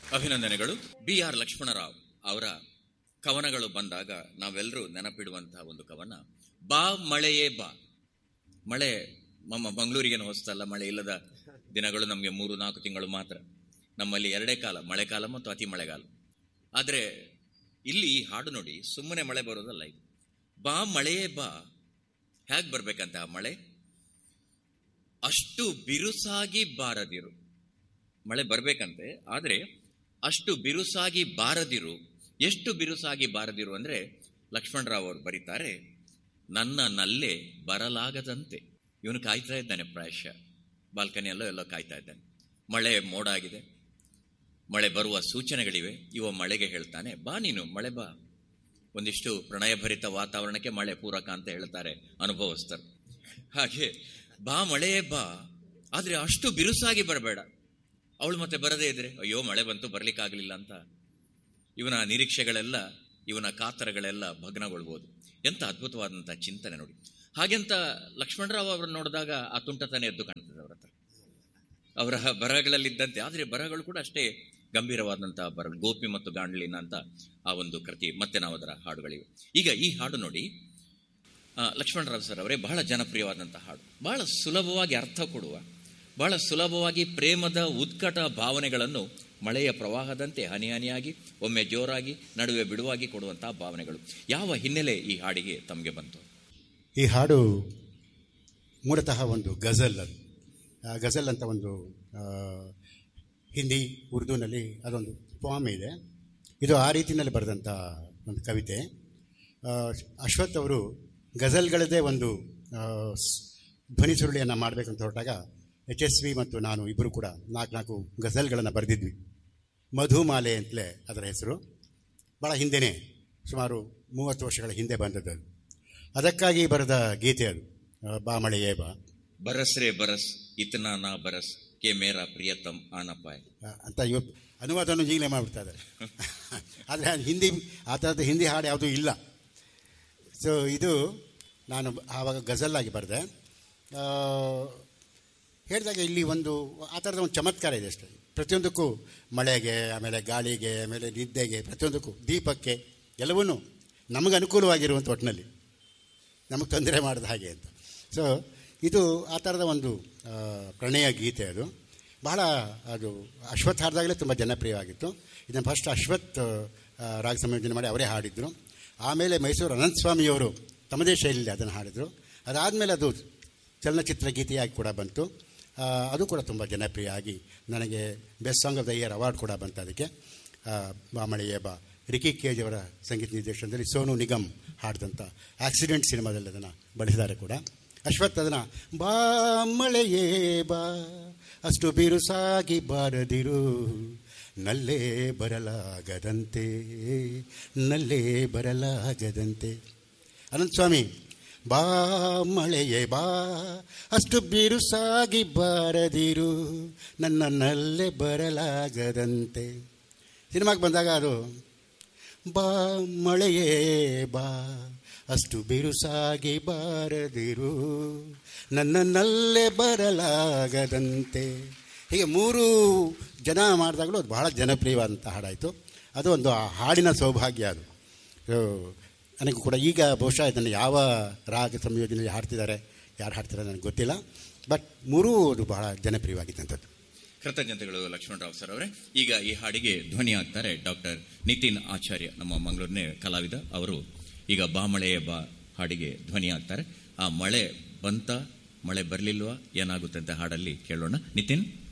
ಅಭಿನಂದನೆಗಳು B R Lakshmanrao ಅವರ ಕವನಗಳು ಬಂದಾಗ ನಾವೆಲ್ಲರೂ ನೆನಪಿಡುವಂತಹ ಒಂದು ಕವನ ಬಾ ಮಳೆಯೇ ಬಾ ಮಳೆ ನಮ್ಮ ಮಂಗಳೂರಿಗೇನು ಹೊಸ್ತಲ್ಲ ಮಳೆ ಇಲ್ಲದ ದಿನಗಳು ನಮಗೆ ಮೂರು ನಾಲ್ಕು ತಿಂಗಳು ಮಾತ್ರ ನಮ್ಮಲ್ಲಿ ಎರಡೇ ಕಾಲ ಮಳೆಕಾಲ ಮತ್ತು ಅತಿ ಮಳೆಗಾಲ ಆದರೆ ಇಲ್ಲಿ ಈ ಹಾಡು ನೋಡಿ ಸುಮ್ಮನೆ ಮಳೆ ಬರೋದಲ್ಲ ಇದು ಬಾ ಮಳೆಯೇ ಬಾ ಹೇಗೆ ಬರ್ಬೇಕಂತ ಆ ಮಳೆ ಅಷ್ಟು ಬಿರುಸಾಗಿ ಬಾರದಿರು ಮಳೆ ಬರ್ಬೇಕಂತೆ ಆದರೆ ಅಷ್ಟು ಬಿರುಸಾಗಿ ಬಾರದಿರು ಎಷ್ಟು ಬಿರುಸಾಗಿ ಬಾರದಿರು ಅಂದ್ರೆ ಲಕ್ಷ್ಮಣರಾವ್ ಅವರು ಬರೀತಾರೆ ನನ್ನ ನಲ್ಲೇ ಬರಲಾಗದಂತೆ ಇವನು ಕಾಯ್ತಾ ಇದ್ದಾನೆ ಪ್ರಾಯಶಃ ಬಾಲ್ಕನಿಯಲ್ಲೋ ಎಲ್ಲೋ ಕಾಯ್ತಾ ಇದ್ದಾನೆ ಮಳೆ ಮೋಡ ಆಗಿದೆ ಮಳೆ ಬರುವ ಸೂಚನೆಗಳಿವೆ ಇವ ಮಳೆಗೆ ಹೇಳ್ತಾನೆ ಬಾ ನೀನು ಮಳೆ ಬಾ ಒಂದಿಷ್ಟು ಪ್ರಣಯಭರಿತ ವಾತಾವರಣಕ್ಕೆ ಮಳೆ ಪೂರಕ ಅಂತ ಹೇಳ್ತಾರೆ ಅನುಭವಸ್ಥರು ಹಾಗೆ ಬಾ ಮಳೆಯೇ ಬಾ ಆದ್ರೆ ಅಷ್ಟು ಬಿರುಸಾಗಿ ಬರಬೇಡ ಅವಳು ಮತ್ತೆ ಬರದೇ ಇದ್ರೆ ಅಯ್ಯೋ ಮಳೆ ಬಂತು ಬರ್ಲಿಕ್ಕಾಗಲಿಲ್ಲ ಅಂತ ಇವನ ನಿರೀಕ್ಷೆಗಳೆಲ್ಲ ಇವನ ಕಾತರಗಳೆಲ್ಲ ಭಗ್ನಗೊಳ್ಬೋದು ಎಂತ ಅದ್ಭುತವಾದಂತಹ ಚಿಂತನೆ ನೋಡಿ ಹಾಗೆಂತ ಲಕ್ಷ್ಮಣರಾವ್ ಅವರನ್ನು ನೋಡಿದಾಗ ಆ ತುಂಟತನ ಎದ್ದು ಕಾಣ್ತದೆ ಅವರ ಹತ್ರ ಅವರ ಬರಹಗಳಲ್ಲಿದ್ದಂತೆ ಆದರೆ ಬರಹಗಳು ಕೂಡ ಅಷ್ಟೇ ಗಂಭೀರವಾದಂತಹ ಬರ ಗೋಪಿ ಮತ್ತು ಗಾಂಡ್ಲಿನ ಅಂತ ಆ ಒಂದು ಕೃತಿ ಮತ್ತೆ ನಾವು ಅದರ ಹಾಡುಗಳಿವೆ ಈಗ ಈ ಹಾಡು ನೋಡಿ ಆ, ಲಕ್ಷ್ಮಣರಾವ್ ಸರ್ ಅವರೇ ಬಹಳ ಜನಪ್ರಿಯವಾದಂತಹ ಹಾಡು ಬಹಳ ಸುಲಭವಾಗಿ ಅರ್ಥ ಕೊಡುವ ಬಹಳ ಸುಲಭವಾಗಿ ಪ್ರೇಮದ ಉತ್ಕಟ ಭಾವನೆಗಳನ್ನು ಮಳೆಯ ಪ್ರವಾಹದಂತೆ ಹನಿ ಹನಿಯಾಗಿ ಒಮ್ಮೆ ಜೋರಾಗಿ ನಡುವೆ ಬಿಡುವಾಗಿ ಕೊಡುವಂತಹ ಭಾವನೆಗಳು ಯಾವ ಹಿನ್ನೆಲೆ ಈ ಹಾಡಿಗೆ ತಮಗೆ ಬಂತು ಈ ಹಾಡು ಮೂಲತಃ ಒಂದು ಗಜಲ್ ಅದು ಆ ಗಜಲ್ ಅಂತ ಒಂದು ಆ, ಹಿಂದಿ ಉರ್ದುನಲ್ಲಿ ಅದೊಂದು ಫಾರ್ಮ್ ಇದೆ ಇದು ಆ ರೀತಿಯಲ್ಲಿ ಬರೆದಂಥ ಒಂದು ಕವಿತೆ ಆ, ಅಶ್ವಥ್ ಅವರು ಗಜಲ್ಗಳದ್ದೇ ಒಂದು ಆ, ಸ್- ಧ್ವನಿ ಸುರುಳಿಯನ್ನು ಮಾಡಬೇಕಂತ ಹೊರಟಾಗ ಎಚ್ ಎಸ್ ವಿ ಮತ್ತು ನಾನು ಇಬ್ಬರು ಕೂಡ ನಾಲ್ಕು ನಾಲ್ಕು ಗಜಲ್ಗಳನ್ನು ಬರೆದಿದ್ವಿ ಮಧುಮಾಲೆ ಅಂತಲೇ ಅದರ ಹೆಸರು ಭಾಳ ಹಿಂದೆನೇ ಸುಮಾರು ಮೂವತ್ತು ವರ್ಷಗಳ ಹಿಂದೆ ಬಂದದ್ದು ಅದು ಅದಕ್ಕಾಗಿ ಬರೆದ ಗೀತೆ ಅದು ಆ, ಬಾ ಮಳೆಯೇ ಬಾ ಬರಸ್ ರೇ ಬರಸ್ ಇತನಾ ನಾ ಬರಸ್ ಕೆ ಮೇರಾ ಪ್ರಿಯತಮ್ ಆನಪಾಯ್ ಆ, ಅಂತ ಇವತ್ತು ಅನುವಾದವನ್ನು ಈಗಲೇ ಮಾಡಿಬಿಡ್ತಾ ಇದ್ದಾರೆ ಆದರೆ ಹಿಂದಿ ಆ ಥರದ ಹಿಂದಿ ಹಾಡು ಯಾವುದೂ ಇಲ್ಲ ಸೊ ಇದು ನಾನು ಆವಾಗ ಗಜಲ್ಲಾಗಿ ಬರೆದೆ ಹೇಳಿದಾಗ ಇಲ್ಲಿ ಒಂದು ಆ ಥರದ ಒಂದು ಚಮತ್ಕಾರ ಇದೆ ಅಷ್ಟೇ ಪ್ರತಿಯೊಂದಕ್ಕೂ ಮಳೆಗೆ ಆಮೇಲೆ ಗಾಳಿಗೆ ಆಮೇಲೆ ನಿದ್ದೆಗೆ ಪ್ರತಿಯೊಂದಕ್ಕೂ ದೀಪಕ್ಕೆ ಎಲ್ಲವೂ ನಮಗೆ ಅನುಕೂಲವಾಗಿರುವಂಥ ಒಟ್ಟಿನಲ್ಲಿ ನಮಗೆ ತೊಂದರೆ ಮಾಡಿದ ಹಾಗೆ ಅಂತ ಸೊ ಇದು ಆ ಥರದ ಒಂದು ಆ, ಪ್ರಣಯ ಗೀತೆ ಅದು ಬಹಳ ಅದು ಅಶ್ವಥ್ ಹಾಡಿದಾಗಲೇ ತುಂಬ ಜನಪ್ರಿಯವಾಗಿತ್ತು ಇದನ್ನು ಫಸ್ಟ್ ಅಶ್ವಥ್ ಆ, ರಾಗ ಸಂಯೋಜನೆ ಮಾಡಿ ಅವರೇ ಹಾಡಿದರು ಆಮೇಲೆ ಮೈಸೂರು ಅನಂತಸ್ವಾಮಿಯವರು ತಮ್ಮದೇ ಶೈಲಿಯಲ್ಲಿ ಅದನ್ನು ಹಾಡಿದರು ಅದಾದಮೇಲೆ ಅದು ಚಲನಚಿತ್ರ ಗೀತೆಯಾಗಿ ಕೂಡ ಬಂತು ಆ, ಅದು ಕೂಡ ತುಂಬ ಜನಪ್ರಿಯ ಆಗಿ ನನಗೆ best song of the year award ಕೂಡ ಬಂತು ಅದಕ್ಕೆ ಆ, ಬಾ ಮಳೆಯೇ ಬಾ ರಿಕಿ ಕೇಜ್ ಅವರ ಸಂಗೀತ ನಿರ್ದೇಶನದಲ್ಲಿ ಸೋನು ನಿಗಮ್ ಹಾಡಿದಂಥ ಆಕ್ಸಿಡೆಂಟ್ ಸಿನಿಮಾದಲ್ಲಿ ಅದನ್ನು ಬಳಸಿದ್ದಾರೆ ಕೂಡ ಅಶ್ವಥ್ ಅದನ್ನು ಬಾ ಮಳೆಯೇ ಬಾ ಅಷ್ಟು ಬಿರುಸಾಗಿ ಬಾರದಿರು ನಲ್ಲೇ ಬರಲಾಗದಂತೆ ನಲ್ಲೇ ಬರಲಾಗದಂತೆ ಅನಂತಸ್ವಾಮಿ ಬಾ ಮಳೆಯೇ ಬಾ ಅಷ್ಟು ಬಿರುಸಾಗಿ ಬಾರದಿರು ನನ್ನ ನಲ್ಲೇ ಬರಲಾಗದಂತೆ ಸಿನಿಮಾಗೆ ಬಂದಾಗ ಅದು ಬಾ ಮಳೆಯೇ ಬಾ ಅಷ್ಟು ಬಿರುಸಾಗಿ ಬಾರದಿರು ನನ್ನನ್ನಲ್ಲೇ ಬರಲಾಗದಂತೆ ಹೀಗೆ ಮೂರು ಜನ ಮಾಡಿದಾಗಲೂ ಅದು ಬಹಳ ಜನಪ್ರಿಯವಾದಂಥ ಹಾಡಾಯಿತು ಅದು ಒಂದು ಆ ಹಾಡಿನ ಸೌಭಾಗ್ಯ ಅದು ಸೊ, ನನಗೂ ಕೂಡ ಈಗ ಬಹುಶಃ ಇದನ್ನು ಯಾವ ರಾಗ ಸಂಯೋಜನೆಯಲ್ಲಿ ಹಾಡ್ತಿದ್ದಾರೆ ಯಾರು ಹಾಡ್ತಿದ್ದಾರೆ ನನಗೆ ಗೊತ್ತಿಲ್ಲ ಬಟ್ ಮೂರೂ ಅದು ಬಹಳ ಜನಪ್ರಿಯವಾಗಿದ್ದಂಥದ್ದು ಕೃತಜ್ಞತೆಗಳು ಲಕ್ಷ್ಮಣರಾವ್ ಸರ್ ಅವರೇ ಈಗ ಈ ಹಾಡಿಗೆ ಧ್ವನಿ ಆಗ್ತಾರೆ ಡಾಕ್ಟರ್ ನಿತಿನ್ ಆಚಾರ್ಯ ನಮ್ಮ ಮಂಗಳೂರಿನ ಕಲಾವಿದ ಅವರು ಈಗ ಬಾ ಮಳೆಯ ಬಾ ಹಾಡಿಗೆ ಧ್ವನಿ ಆಗ್ತಾರೆ ಆ ಮಳೆ ಬಂತ ಮಳೆ ಬರಲಿಲ್ವಾ ಏನಾಗುತ್ತೆ ಅಂತ ಹಾಡಲ್ಲಿ ಕೇಳೋಣ ನಿತಿನ್